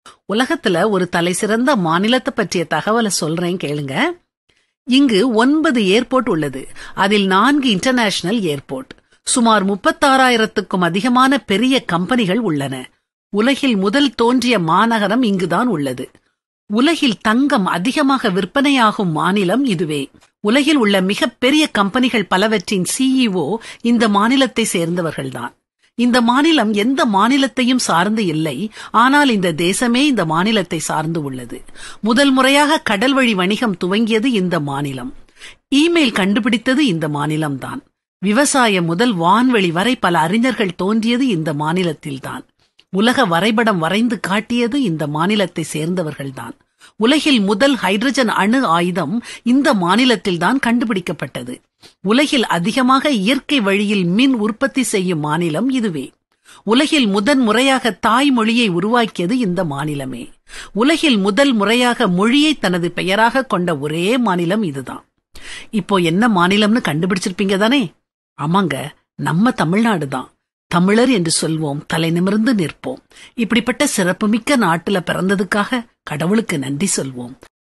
உலகத்துல ஒரு தலை சிறந்த மாநிலத்தை பற்றிய தகவலை சொல்றேன் கேளுங்க இங்கு ஒன்பது ஏர்போர்ட் உள்ளது அதில் நான்கு இன்டர்நேஷனல் ஏர்போர்ட் சுமார் முப்பத்தாறாயிரத்துக்கும் அதிகமான பெரிய கம்பெனிகள் உள்ளன உலகில் முதல் தோன்றிய மாநகரம் இங்குதான் உள்ளது உலகில் தங்கம் அதிகமாக விற்பனையாகும் மாநிலம் இதுவே உலகில் உள்ள மிகப்பெரிய கம்பெனிகள் பலவற்றின் சிஇஓ இந்த மாநிலத்தை சேர்ந்தவர்கள்தான் இந்த மாநிலம் எந்த மாநிலத்தையும் சார்ந்து இல்லை ஆனால் இந்த தேசமே இந்த மாநிலத்தை சார்ந்து உள்ளது முதல் முறையாக கடல் வழி வணிகம் துவங்கியது இந்த மாநிலம் இமெயில் கண்டுபிடித்தது இந்த மாநிலம்தான் விவசாயம் முதல் வான்வெளி வரை பல அறிஞர்கள் தோன்றியது இந்த மாநிலத்தில்தான் உலக வரைபடம் வரைந்து காட்டியது இந்த மாநிலத்தை சேர்ந்தவர்கள்தான் உலகில் முதல் ஹைட்ரஜன் அணு ஆயுதம் இந்த மாநிலத்தில்தான் கண்டுபிடிக்கப்பட்டது உலகில் அதிகமாக இயற்கை வழியில் மின் உற்பத்தி செய்யும் மாநிலம் இதுவே உலகில் முதன் முறையாக தாய்மொழியை உருவாக்கியது இந்த மாநிலமே உலகில் முதல் முறையாக மொழியை தனது பெயராக கொண்ட ஒரே மாநிலம் இதுதான் இப்போ என்ன மாநிலம்னு கண்டுபிடிச்சிருப்பீங்க தானே ஆமாங்க நம்ம தமிழ்நாடு தான் தமிழர் என்று சொல்வோம் தலை நிமிர்ந்து நிற்போம் இப்படிப்பட்ட சிறப்புமிக்க நாட்டுல பிறந்ததுக்காக கடவுளுக்கு நன்றி சொல்வோம்